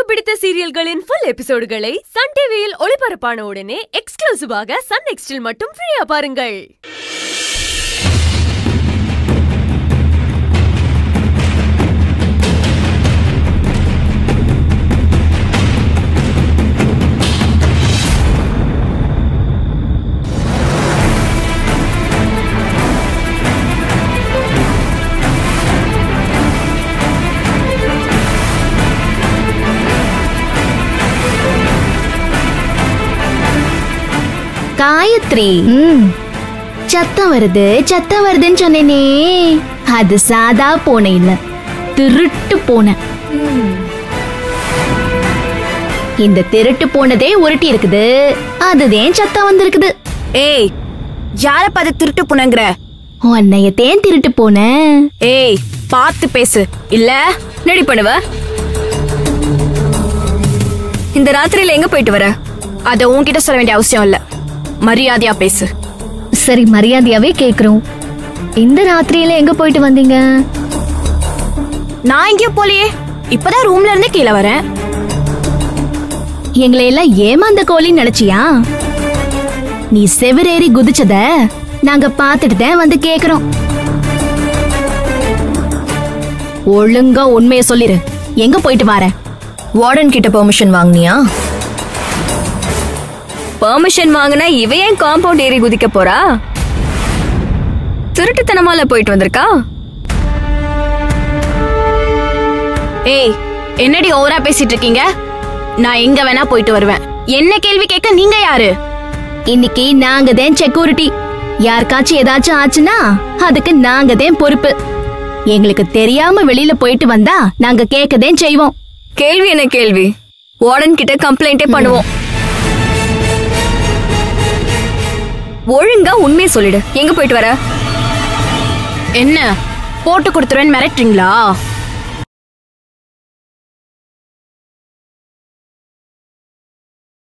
பிடித்த சீரியல்களின் full எபிசோடுகளை Sun டிவியில் ஒளிபரப்பான உடனே எக்ஸ்க்ளூசிவாக சன் நெக்ஸ்டில் மட்டும் ஃப்ரீயா பாருங்கள் காயத்ரி ம் சத்தம் வருது சத்தம் வருதுன்னு சொன்னேனே அது சாதா பூனை இல்ல திருட்டு பூனை இந்த திருட்டு பூனதே உருட்டி இருக்குது அதுதான் சத்தம் வந்திருக்குது ஏய் யார பார்த்து திருட்டு புனங்கிற உன்னையத்தேன் திருட்டு பூனை ஏய் பார்த்து பேசு இல்ல நடி பண்ணுவ இந்த ராத்திரியில எங்க போயிட்டு வர அத உன்கிட்ட சொல்ல வேண்டிய அவசியம் இல்ல மரியாதையா பேசு சரி மரியாதையாவே கேக்குறோம் இந்த ராத்திரியில எங்க போயிட்டு வந்தீங்க நான் எங்கேயும் போலியே இப்பதான் ரூம்ல இருந்து கீழே வரேன் எங்களை எல்லாம் ஏமாந்த கோழின்னு நினைச்சியா நீ செவரேறி குதிச்சத நாங்க பார்த்துட்டு தான் வந்து கேக்குறோம் ஒழுங்கா உண்மையை சொல்லிரு எங்க போயிட்டு வார வார்டன் கிட்ட பெர்மிஷன் வாங்குனியா பெர்மிஷன் வாங்கினா இவ ஏன் காம்பவுண்ட் ஏறி குதிக்க போறா திருட்டுத்தனமால போயிட்டு வந்திருக்கா ஏய் என்னடி ஓவரா பேசிட்டு இருக்கீங்க நான் எங்க வேணா போயிட்டு வருவேன் என்ன கேள்வி கேட்க நீங்க யாரு இன்னைக்கு நாங்க தான் செக்யூரிட்டி யாருக்காச்சும் ஏதாச்சும் ஆச்சுன்னா அதுக்கு நாங்க தான் பொறுப்பு எங்களுக்கு தெரியாம வெளியில போயிட்டு வந்தா நாங்க கேட்கதான் செய்வோம் கேள்வி என்ன கேள்வி வார்டன் கிட்ட கம்ப்ளைண்டே பண்ணுவோம் ஒழுங்கா உண்மையை சொல்லிடு எங்க போயிட்டு வர என்ன போட்டு கொடுத்துருவேன்னு மிரட்டுறீங்களா